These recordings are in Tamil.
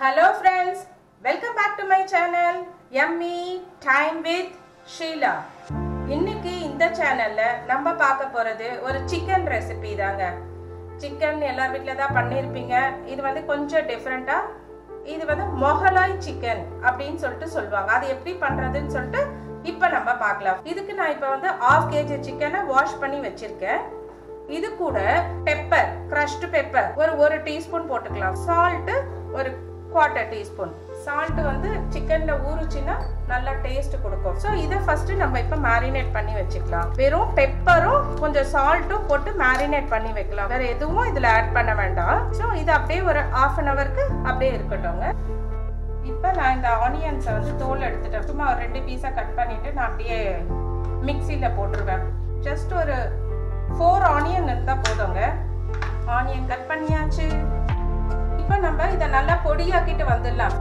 hello friends welcome back to my channel Emmy time with Sheela இன்னைக்கு இந்த சேனல்ல நம்ம பார்க்க போறது ஒரு சிக்கன் ரெசிபி தாங்க சிக்கன் எல்லார் வீட்டில் தான் பண்ணியிருப்பீங்க இது வந்து கொஞ்சம் டிஃப்ரெண்டா இது வந்து மொகலாய் சிக்கன் அப்படின்னு சொல்லிட்டு சொல்லுவாங்க அது எப்படி பண்றதுன்னு சொல்லிட்டு இப்போ நம்ம பார்க்கலாம் இதுக்கு நான் இப்போ வந்து ஆஃப் கேஜி சிக்கனை வாஷ் பண்ணி வச்சிருக்கேன் இது கூட பெப்பர் crushed பெப்பர் ஒரு ஒரு டீஸ்பூன் போட்டுக்கலாம் சால்ட் ஒரு குவார்ட்டர் டீஸ்பூன் சால்ட் வந்து சிக்கன்ல ஊறுச்சுன்னா நல்லா டேஸ்ட் கொடுக்கும் ஸோ இதை ஃபர்ஸ்ட் நம்ம இப்போ மேரினேட் பண்ணி வச்சுக்கலாம் வெறும் பெப்பரும் கொஞ்சம் சால்ட்டும் போட்டு மேரினேட் பண்ணி வைக்கலாம் வேற எதுவும் இதுல ஆட் பண்ண வேண்டாம் ஸோ இது அப்படியே ஒரு ஆஃப் அன் ஹவருக்கு அப்படியே இருக்கட்டும்ங்க இப்போ நான் இந்த ஆனியன்ஸை வந்து தோல் எடுத்துட்டேன் சும்மா ஒரு ரெண்டு பீஸாக கட் பண்ணிட்டு நான் அப்படியே மிக்சியில் போட்டுருவேன் ஜஸ்ட் ஒரு ஃபோர் ஆனியன் இருந்தால் போதுங்க ஆனியன் கட் பண்ணியாச்சு இப்போ நம்ம இதை நல்லா பொடியாக்கிட்டு வந்துடலாம்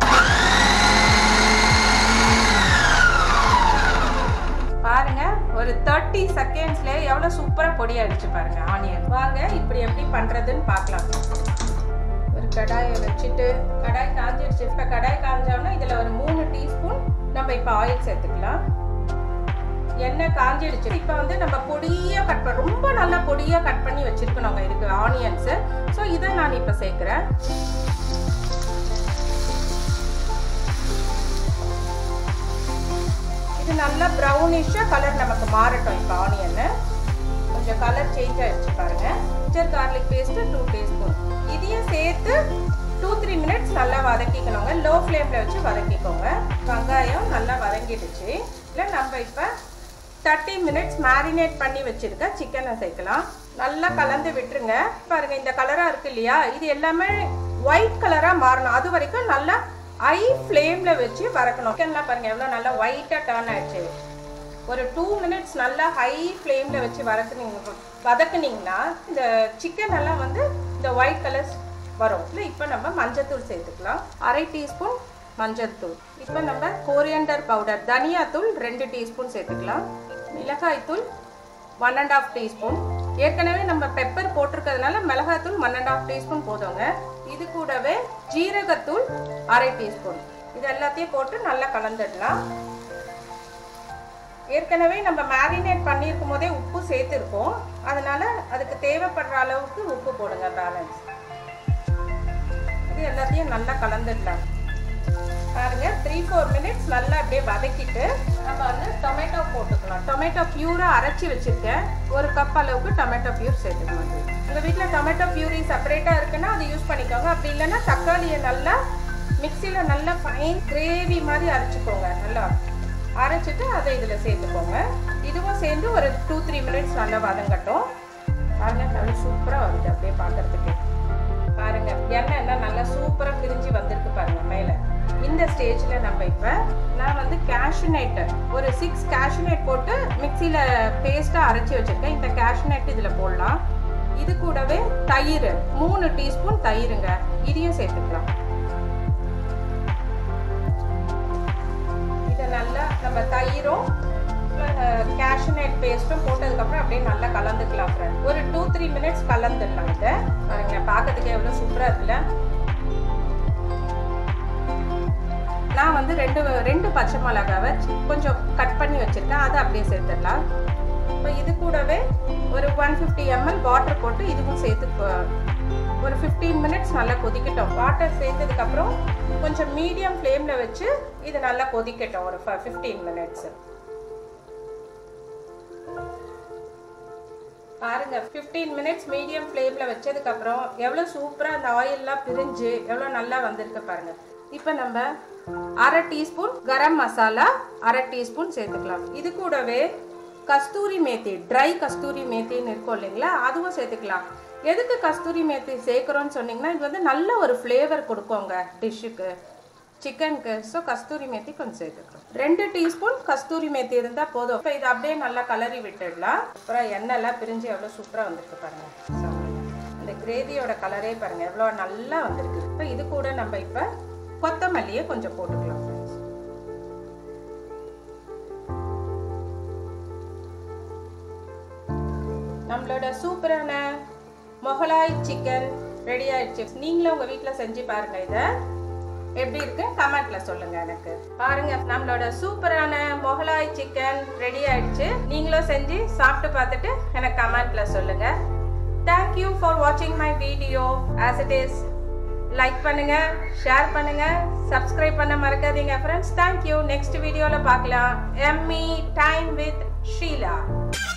பாருங்க ஒரு தேர்ட்டி செகண்ட்ஸ்ல எவ்வளவு சூப்பரா பொடி அடிச்சு பாருங்க ஆனியன் வாங்க இப்படி எப்படி பண்றதுன்னு பார்க்கலாம் ஒரு கடாயை வச்சுட்டு கடாய் காஞ்சிடுச்சு இப்போ கடாய் காஞ்சோன்னா இதில் ஒரு மூணு டீஸ்பூன் நம்ம இப்போ ஆயில் சேர்த்துக்கலாம் எண்ணெய் காஞ்சிடுச்சு இப்போ வந்து நம்ம பொடியாக கட் பண்ண ரொம்ப நல்லா பொடியாக கட் பண்ணி வச்சிருக்கணுங்க இதுக்கு ஆனியன்ஸு ஸோ இதை நான் இப்போ சேர்க்குறேன் இது நல்லா ப்ரௌனிஷாக கலர் நமக்கு மாறட்டும் இப்போ ஆனியன்னு கொஞ்சம் கலர் சேஞ்ச் ஆயிடுச்சு பாருங்க ginger garlic paste two teaspoon இதையும் சேர்த்து டூ த்ரீ மினிட்ஸ் நல்லா வதக்கிக்கணுங்க லோ ஃப்ளேமில் வச்சு வதக்கிக்கோங்க வெங்காயம் நல்லா வதங்கிடுச்சு இல்லை நம்ம இப்போ தேர்ட்டி மினிட்ஸ் மேரினேட் பண்ணி வச்சுருக்க சிக்கனை சேர்க்கலாம் நல்லா கலந்து விட்டுருங்க பாருங்க இந்த கலராக இருக்கு இல்லையா இது எல்லாமே ஒயிட் கலராக மாறணும் அது வரைக்கும் நல்லா ஐ ஃப்ளேமில் வச்சு வதக்கணும் சிக்கன்லாம் பாருங்க எவ்வளோ நல்லா ஒயிட்டாக டர்ன் ஆயிடுச்சு ஒரு டூ மினிட்ஸ் நல்லா ஹை ஃப்ளேமில் வச்சு வதக்குனீங்க வதக்குனீங்கன்னா இந்த சிக்கன் எல்லாம் வந்து இந்த ஒயிட் கலர்ஸ் வரும் இல்லை இப்போ நம்ம மஞ்சத்தூள் சேர்த்துக்கலாம் அரை டீஸ்பூன் மஞ்சத்தூள் இப்போ நம்ம கோரியண்டர் பவுடர் தனியாத்தூள் ரெண்டு டீஸ்பூன் சேர்த்துக்கலாம் மிளகாய்த்தூள் ஒன் அண்ட் ஆஃப் டீஸ்பூன் ஏற்கனவே நம்ம பெப்பர் போட்டிருக்கிறதுனால மிளகாய்த்தூள் ஒன் அண்ட் ஆஃப் டீஸ்பூன் போதுங்க இது கூடவே ஜீரகத்தூள் அரை டீஸ்பூன் இது எல்லாத்தையும் போட்டு நல்லா கலந்துடலாம் ஏற்கனவே நம்ம மேரினேட் பண்ணியிருக்கும் போதே உப்பு சேர்த்துருக்கோம் அதனால அதுக்கு தேவைப்படுற அளவுக்கு உப்பு போடுங்க பேலன்ஸ் இது எல்லாத்தையும் நல்லா கலந்துடலாம் பாருங்க த்ரீ ஃபோர் மினிட்ஸ் நல்லா அப்படியே வதக்கிட்டு நம்ம வந்து டொமேட்டோ போட்டுக்கலாம் டொமேட்டோ பியூரா அரைச்சி வச்சிருக்கேன் ஒரு கப் அளவுக்கு டொமேட்டோ பியூர் சேர்த்துக்கலாம் உங்கள் வீட்டில் டொமேட்டோ பியூரி செப்பரேட்டாக இருக்குன்னா அது யூஸ் பண்ணிக்கோங்க அப்படி இல்லைன்னா தக்காளியை நல்லா மிக்சியில் நல்லா ஃபைன் கிரேவி மாதிரி அரைச்சிக்கோங்க நல்லா அரைச்சிட்டு அதை இதில் சேர்த்துக்கோங்க இதுவும் சேர்ந்து ஒரு டூ த்ரீ மினிட்ஸ் நல்லா வதங்கட்டும் பாருங்க நல்லா சூப்பராக வருது அப்படியே பார்க்கறதுக்கு பாருங்க எண்ணெய் எல்லாம் நல்லா சூப்பராக பிரிஞ்சு வந்திருக்கு பாருங்க மேலே இந்த ஸ்டேஜில் நம்ம இப்போ நான் வந்து கேஷ்யூநட் ஒரு சிக்ஸ் கேஷ்யூநட் போட்டு மிக்சியில் பேஸ்ட்டாக அரைச்சி வச்சுருக்கேன் இந்த கேஷ்யூநட் இதில் போடலாம் இது கூடவே தயிர் மூணு டீஸ்பூன் தயிருங்க இதையும் சேர்த்துக்கலாம் இதை நல்லா நம்ம தயிரும் கேஷ்யூநட் பேஸ்ட்டும் போட்டதுக்கப்புறம் அப்படியே நல்லா கலந்துக்கலாம் ஃப்ரெண்ட் ஒரு டூ த்ரீ மினிட்ஸ் கலந்துடலாம் இதை பாருங்க பார்க்கறதுக்கு எவ்வளோ சூப்பராக இருக்குல்ல நான் வந்து ரெண்டு ரெண்டு பச்சை மிளகாவை கொஞ்சம் கட் பண்ணி வச்சுருக்கேன் அதை அப்படியே சேர்த்துடலாம் இப்போ இது கூடவே ஒரு ஒன் ஃபிஃப்டி எம்எல் வாட்டர் போட்டு இதுவும் சேர்த்து ஒரு ஃபிஃப்டீன் மினிட்ஸ் நல்லா கொதிக்கட்டும் வாட்டர் சேர்த்ததுக்கப்புறம் கொஞ்சம் மீடியம் ஃப்ளேமில் வச்சு இது நல்லா கொதிக்கட்டும் ஒரு ஃபிஃப்டீன் மினிட்ஸ் பாருங்க ஃபிஃப்டீன் மினிட்ஸ் மீடியம் ஃப்ளேமில் வச்சதுக்கப்புறம் எவ்வளோ சூப்பராக அந்த ஆயிலெலாம் பிரிஞ்சு எவ்வளோ நல்லா வந்திருக்கு பாருங்க இப்போ நம்ம அரை டீஸ்பூன் கரம் மசாலா அரை டீஸ்பூன் சேர்த்துக்கலாம் இது கூடவே கஸ்தூரி மேத்தி ட்ரை கஸ்தூரி மேத்தின்னு இருக்கும் இல்லைங்களா அதுவும் சேர்த்துக்கலாம் எதுக்கு கஸ்தூரி மேத்தி சேர்க்குறோன்னு சொன்னீங்கன்னா இது வந்து நல்ல ஒரு ஃப்ளேவர் கொடுக்குங்க டிஷ்ஷுக்கு சிக்கனுக்கு ஸோ கஸ்தூரி மேத்தி கொஞ்சம் சேர்த்துக்கலாம் ரெண்டு டீஸ்பூன் கஸ்தூரி மேத்தி இருந்தால் போதும் இப்போ இதை அப்படியே நல்லா கலரி விட்டுடலாம் அப்புறம் எண்ணெய்லாம் பிரிஞ்சு எவ்வளோ சூப்பராக வந்திருக்கு பாருங்க இந்த கிரேவியோட கலரே பாருங்க எவ்வளோ நல்லா வந்திருக்கு இப்போ இது கூட நம்ம இப்போ கொத்தமல்லியை கொஞ்சம் போட்டுக்கலாம் ஃப்ரெண்ட்ஸ் நம்மளோட சூப்பரான மொகலாய் சிக்கன் ரெடி ஆயிடுச்சு நீங்களும் உங்கள் வீட்டில் செஞ்சு பாருங்க இதை எப்படி இருக்கு கமெண்ட்ல சொல்லுங்க எனக்கு பாருங்க நம்மளோட சூப்பரான மொகலாய் சிக்கன் ரெடி ஆயிடுச்சு நீங்களும் செஞ்சு சாப்பிட்டு பார்த்துட்டு எனக்கு கமெண்ட்ல சொல்லுங்க தேங்க்யூ ஃபார் வாட்சிங் my video as it is like பண்ணுங்க ஷேர் பண்ணுங்க சப்ஸ்கிரைப் பண்ண மறக்காதீங்க ஃப்ரெண்ட்ஸ் தேங்க்யூ நெக்ஸ்ட் வீடியோவில் பார்க்கலாம் எம்மி டைம் வித் ஷீலா